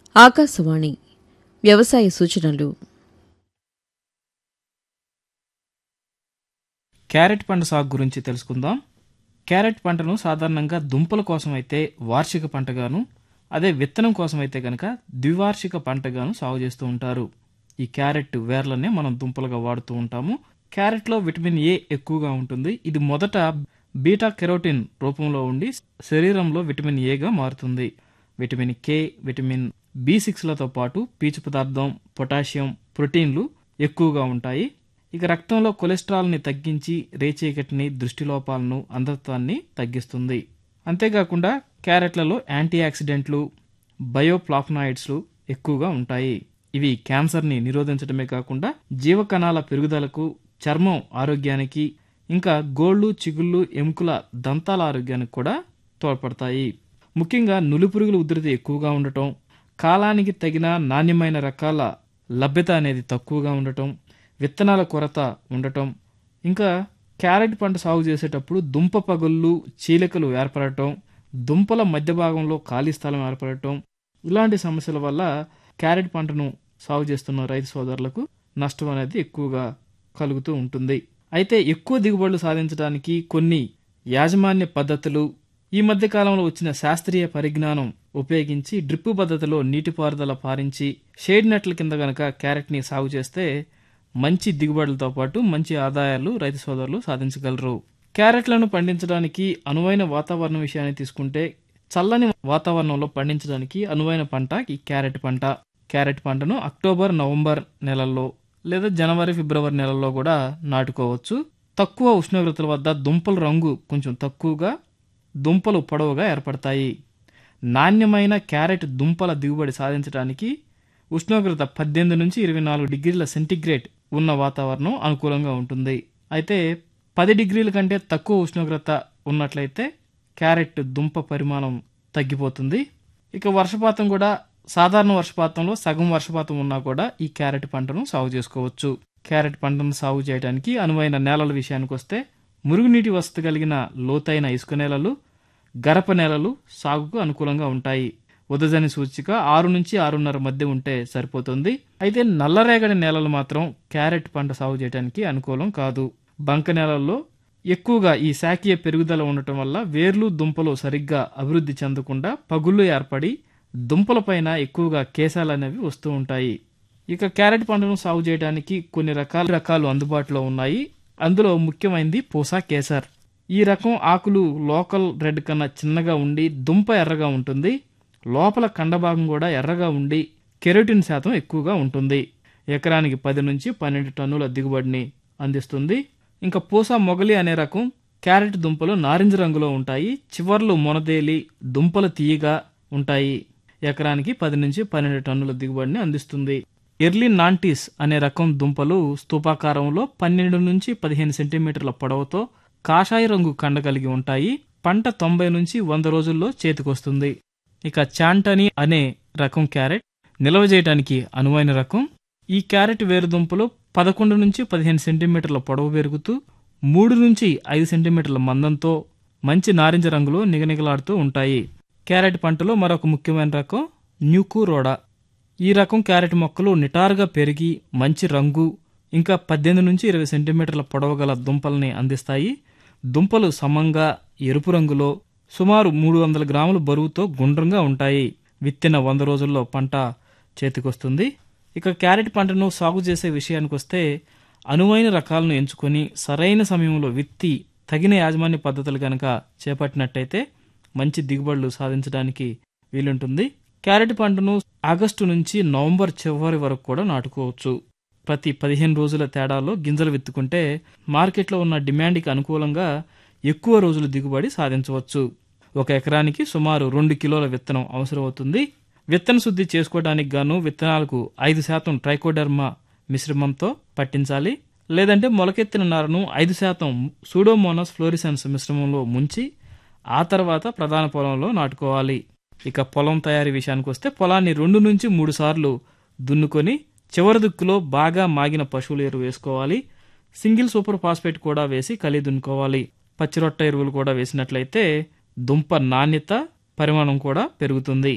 ఆకాశవాణి వ్యవసాయ సూచనలు క్యారెట్ పంట సాగు గురించి తెలుసుకుందాం క్యారెట్ పంటను సాధారణంగా దుంపల కోసం అయితే వార్షిక పంటగాను అదే విత్తనం కోసం అయితే కనుక ద్వివార్షిక పంటగాను సాగు చేస్తూ ఉంటారు ఈ క్యారెట్ వేర్లనే మనం దుంపలుగా వాడుతూ ఉంటాము క్యారెట్లో విటమిన్ ఏ ఎక్కువగా ఉంటుంది ఇది మొదట బీటా కెరోటిన్ రూపంలో ఉండి శరీరంలో విటమిన్ ఏగా మారుతుంది విటమిన్ కే విటమిన్ బి సిక్స్లతో పాటు పీచు పదార్థం పొటాషియం ప్రోటీన్లు ఎక్కువగా ఉంటాయి ఇక రక్తంలో కొలెస్ట్రాల్ని తగ్గించి రేచీకటిని దృష్టిలోపాలను అంధత్వాన్ని తగ్గిస్తుంది అంతేకాకుండా క్యారెట్లలో యాంటీ ఆక్సిడెంట్లు బయోప్లాఫ్నాయిడ్స్ ఎక్కువగా ఉంటాయి ఇవి క్యాన్సర్ని నిరోధించడమే కాకుండా జీవకణాల పెరుగుదలకు చర్మం ఆరోగ్యానికి ఇంకా గోళ్ళు చిగుళ్ళు ఎముకల దంతాల ఆరోగ్యానికి కూడా తోడ్పడతాయి ముఖ్యంగా నులిపురుగుల ఉధృతి ఎక్కువగా ఉండటం కాలానికి తగిన నాణ్యమైన రకాల లభ్యత అనేది తక్కువగా ఉండటం విత్తనాల కొరత ఉండటం ఇంకా క్యారెట్ పంట సాగు చేసేటప్పుడు దుంప పగుళ్ళు చీలికలు ఏర్పడటం దుంపల మధ్య భాగంలో ఖాళీ స్థలం ఏర్పడటం ఇలాంటి సమస్యల వల్ల క్యారెట్ పంటను సాగు చేస్తున్న రైతు సోదరులకు నష్టం అనేది ఎక్కువగా కలుగుతూ ఉంటుంది అయితే ఎక్కువ దిగుబడులు సాధించడానికి కొన్ని యాజమాన్య పద్ధతులు ఈ మధ్య కాలంలో వచ్చిన శాస్త్రీయ పరిజ్ఞానం ఉపయోగించి డ్రిప్ పద్ధతిలో నీటిపారుదల పారించి షేడ్ నెట్ల కింద గనక క్యారెట్ని సాగు చేస్తే మంచి దిగుబడులతో పాటు మంచి ఆదాయాలు రైతు సోదరులు సాధించగలరు క్యారెట్లను పండించడానికి అనువైన వాతావరణం విషయాన్ని తీసుకుంటే చల్లని వాతావరణంలో పండించడానికి అనువైన పంట ఈ క్యారెట్ పంట క్యారెట్ పంటను అక్టోబర్ నవంబర్ నెలల్లో లేదా జనవరి ఫిబ్రవరి నెలల్లో కూడా నాటుకోవచ్చు తక్కువ ఉష్ణోగ్రతల వద్ద దుంపల రంగు కొంచెం తక్కువగా దుంపలు పొడవుగా ఏర్పడతాయి నాణ్యమైన క్యారెట్ దుంపల దిగుబడి సాధించడానికి ఉష్ణోగ్రత పద్దెనిమిది నుంచి ఇరవై నాలుగు డిగ్రీల సెంటీగ్రేడ్ ఉన్న వాతావరణం అనుకూలంగా ఉంటుంది అయితే పది డిగ్రీల కంటే తక్కువ ఉష్ణోగ్రత ఉన్నట్లయితే క్యారెట్ దుంప పరిమాణం తగ్గిపోతుంది ఇక వర్షపాతం కూడా సాధారణ వర్షపాతంలో సగం వర్షపాతం ఉన్నా కూడా ఈ క్యారెట్ పంటను సాగు చేసుకోవచ్చు క్యారెట్ పంటను సాగు చేయడానికి అనువైన నేలల విషయానికి వస్తే మురుగునీటి వసతి కలిగిన లోతైన ఇసుక నేలలు గరప నేలలు సాగుకు అనుకూలంగా ఉంటాయి ఉదజని సూచిక ఆరు నుంచి ఆరున్నర మధ్య ఉంటే సరిపోతుంది అయితే నల్లరేగడి నేలలు మాత్రం క్యారెట్ పంట సాగు చేయడానికి అనుకూలం కాదు బంక నేలల్లో ఎక్కువగా ఈ శాఖీయ పెరుగుదల ఉండటం వల్ల వేర్లు దుంపలు సరిగ్గా అభివృద్ధి చెందకుండా పగుళ్ళు ఏర్పడి దుంపలపైన ఎక్కువగా కేశాలు అనేవి వస్తూ ఉంటాయి ఇక క్యారెట్ పంటను సాగు చేయడానికి కొన్ని రకాల రకాలు అందుబాటులో ఉన్నాయి అందులో ముఖ్యమైనది పూసా కేసర్ ఈ రకం ఆకులు లోకల్ రెడ్ కన్నా చిన్నగా ఉండి దుంప ఎర్రగా ఉంటుంది లోపల కండభాగం కూడా ఎర్రగా ఉండి కెరోటిన్ శాతం ఎక్కువగా ఉంటుంది ఎకరానికి పది నుంచి పన్నెండు టన్నుల దిగుబడిని అందిస్తుంది ఇంకా పూసా మొగలి అనే రకం క్యారెట్ దుంపలు నారింజ రంగులో ఉంటాయి చివర్లు మొనదేలి దుంపలు తీయగా ఉంటాయి ఎకరానికి పది నుంచి పన్నెండు టన్నుల దిగుబడిని అందిస్తుంది ఎర్లీ నాంటీస్ అనే రకం దుంపలు స్తూపాకారంలో పన్నెండు నుంచి పదిహేను సెంటీమీటర్ల పొడవుతో కాషాయ రంగు కండ కలిగి ఉంటాయి పంట తొంభై నుంచి వంద రోజుల్లో చేతికొస్తుంది ఇక చాంటనీ అనే రకం క్యారెట్ నిల్వ చేయడానికి అనువైన రకం ఈ క్యారెట్ వేరుదుంపలు పదకొండు నుంచి పదిహేను సెంటీమీటర్ల పొడవు పెరుగుతూ మూడు నుంచి ఐదు సెంటీమీటర్ల మందంతో మంచి నారింజ రంగులో నిగనిగలాడుతూ ఉంటాయి క్యారెట్ పంటలో మరొక ముఖ్యమైన రకం న్యూకూరోడా ఈ రకం క్యారెట్ మొక్కలు నిటారుగా పెరిగి మంచి రంగు ఇంకా పద్దెనిమిది నుంచి ఇరవై సెంటీమీటర్ల పొడవు గల దుంపల్ని అందిస్తాయి దుంపలు సమంగా ఎరుపు రంగులో సుమారు మూడు వందల గ్రాముల బరువుతో గుండ్రంగా ఉంటాయి విత్తిన వంద రోజుల్లో పంట చేతికొస్తుంది ఇక క్యారెట్ పంటను సాగు చేసే విషయానికి వస్తే అనువైన రకాలను ఎంచుకొని సరైన సమయంలో విత్తి తగిన యాజమాన్య పద్ధతులు కనుక చేపట్టినట్టయితే మంచి దిగుబడులు సాధించడానికి వీలుంటుంది క్యారెట్ పంటను ఆగస్టు నుంచి నవంబర్ చివరి వరకు కూడా నాటుకోవచ్చు ప్రతి పదిహేను రోజుల తేడాలో గింజలు విత్తుకుంటే మార్కెట్లో ఉన్న డిమాండ్కి అనుకూలంగా ఎక్కువ రోజులు దిగుబడి సాధించవచ్చు ఒక ఎకరానికి సుమారు రెండు కిలోల విత్తనం అవసరమవుతుంది విత్తన శుద్ధి చేసుకోవడానికి గాను విత్తనాలకు ఐదు శాతం ట్రైకోడర్మా మిశ్రమంతో పట్టించాలి లేదంటే మొలకెత్తిన నారను ఐదు శాతం సూడోమోనస్ ఫ్లోరిసెన్స్ మిశ్రమంలో ముంచి ఆ తర్వాత ప్రధాన పొలంలో నాటుకోవాలి ఇక పొలం తయారీ విషయానికి వస్తే పొలాన్ని రెండు నుంచి మూడు సార్లు దున్నుకొని చివరి దిక్కులో బాగా మాగిన పశువుల ఎరువు వేసుకోవాలి సింగిల్ సూపర్ ఫాస్ఫేట్ కూడా వేసి కలి దున్నుకోవాలి పచ్చిరొట్ట ఎరువులు కూడా వేసినట్లయితే దుంప నాణ్యత పరిమాణం కూడా పెరుగుతుంది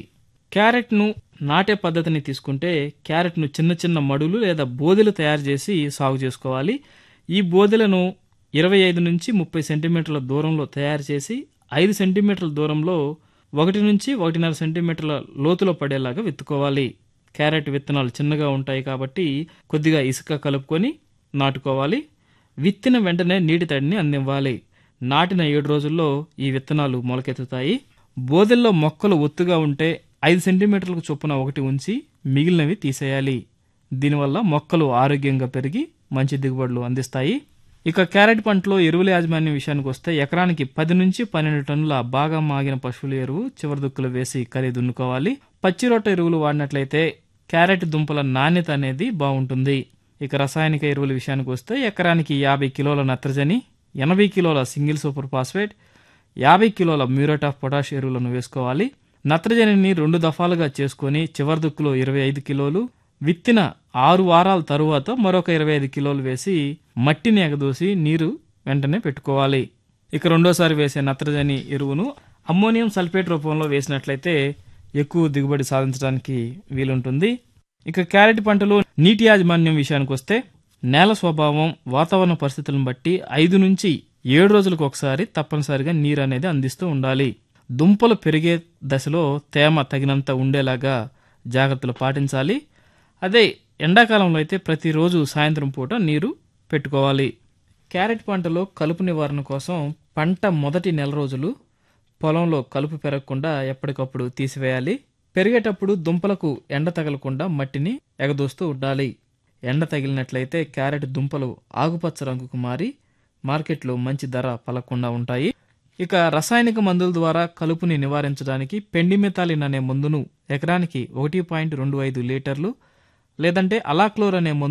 క్యారెట్ను నాటే పద్ధతిని తీసుకుంటే క్యారెట్ను చిన్న చిన్న మడులు లేదా బోదెలు తయారు చేసి సాగు చేసుకోవాలి ఈ బోదెలను ఇరవై ఐదు నుంచి ముప్పై సెంటీమీటర్ల దూరంలో తయారు చేసి ఐదు సెంటీమీటర్ల దూరంలో ఒకటి నుంచి ఒకటిన్నర సెంటీమీటర్ల లోతులో పడేలాగా విత్తుకోవాలి క్యారెట్ విత్తనాలు చిన్నగా ఉంటాయి కాబట్టి కొద్దిగా ఇసుక కలుపుకొని నాటుకోవాలి విత్తిన వెంటనే నీటి తడిని అందివ్వాలి నాటిన ఏడు రోజుల్లో ఈ విత్తనాలు మొలకెత్తుతాయి బోదెల్లో మొక్కలు ఒత్తుగా ఉంటే ఐదు సెంటీమీటర్లకు చొప్పున ఒకటి ఉంచి మిగిలినవి తీసేయాలి దీనివల్ల మొక్కలు ఆరోగ్యంగా పెరిగి మంచి దిగుబడులు అందిస్తాయి ఇక క్యారెట్ పంటలో ఎరువుల యాజమాన్యం విషయానికి వస్తే ఎకరానికి పది నుంచి పన్నెండు టన్నుల బాగా మాగిన పశువుల ఎరువు చివరి దుక్కులు వేసి కలి దున్నుకోవాలి పచ్చి రొట్ట ఎరువులు వాడినట్లయితే క్యారెట్ దుంపల నాణ్యత అనేది బాగుంటుంది ఇక రసాయనిక ఎరువుల విషయానికి వస్తే ఎకరానికి యాభై కిలోల నత్రజని ఎనభై కిలోల సింగిల్ సూపర్ ఫాస్ఫేట్ యాభై కిలోల మ్యూరేట్ ఆఫ్ పొటాష్ ఎరువులను వేసుకోవాలి నత్రజనిని రెండు దఫాలుగా చేసుకొని చివరి దుక్కులో ఇరవై ఐదు కిలోలు విత్తిన ఆరు వారాల తరువాత మరొక ఇరవై ఐదు కిలోలు వేసి మట్టిని ఎగదోసి నీరు వెంటనే పెట్టుకోవాలి ఇక రెండోసారి వేసే నత్రజని ఎరువును అమ్మోనియం సల్ఫేట్ రూపంలో వేసినట్లయితే ఎక్కువ దిగుబడి సాధించడానికి వీలుంటుంది ఇక క్యారెట్ పంటలో నీటి యాజమాన్యం విషయానికి వస్తే నేల స్వభావం వాతావరణ పరిస్థితులను బట్టి ఐదు నుంచి ఏడు రోజులకు ఒకసారి తప్పనిసరిగా నీరు అనేది అందిస్తూ ఉండాలి దుంపలు పెరిగే దశలో తేమ తగినంత ఉండేలాగా జాగ్రత్తలు పాటించాలి అదే ఎండాకాలంలో అయితే ప్రతిరోజు సాయంత్రం పూట నీరు పెట్టుకోవాలి క్యారెట్ పంటలో కలుపు నివారణ కోసం పంట మొదటి నెల రోజులు పొలంలో కలుపు పెరగకుండా ఎప్పటికప్పుడు తీసివేయాలి పెరిగేటప్పుడు దుంపలకు ఎండ తగలకుండా మట్టిని ఎగదోస్తూ ఉండాలి ఎండ తగిలినట్లయితే క్యారెట్ దుంపలు ఆకుపచ్చ రంగుకు మారి మార్కెట్లో మంచి ధర పలకుండా ఉంటాయి ఇక రసాయనిక మందుల ద్వారా కలుపుని నివారించడానికి పెండిమెతాలిన్ అనే మందును ఎకరానికి ఒకటి పాయింట్ రెండు ఐదు లీటర్లు లేదంటే అలాక్లోర్ అనే మందు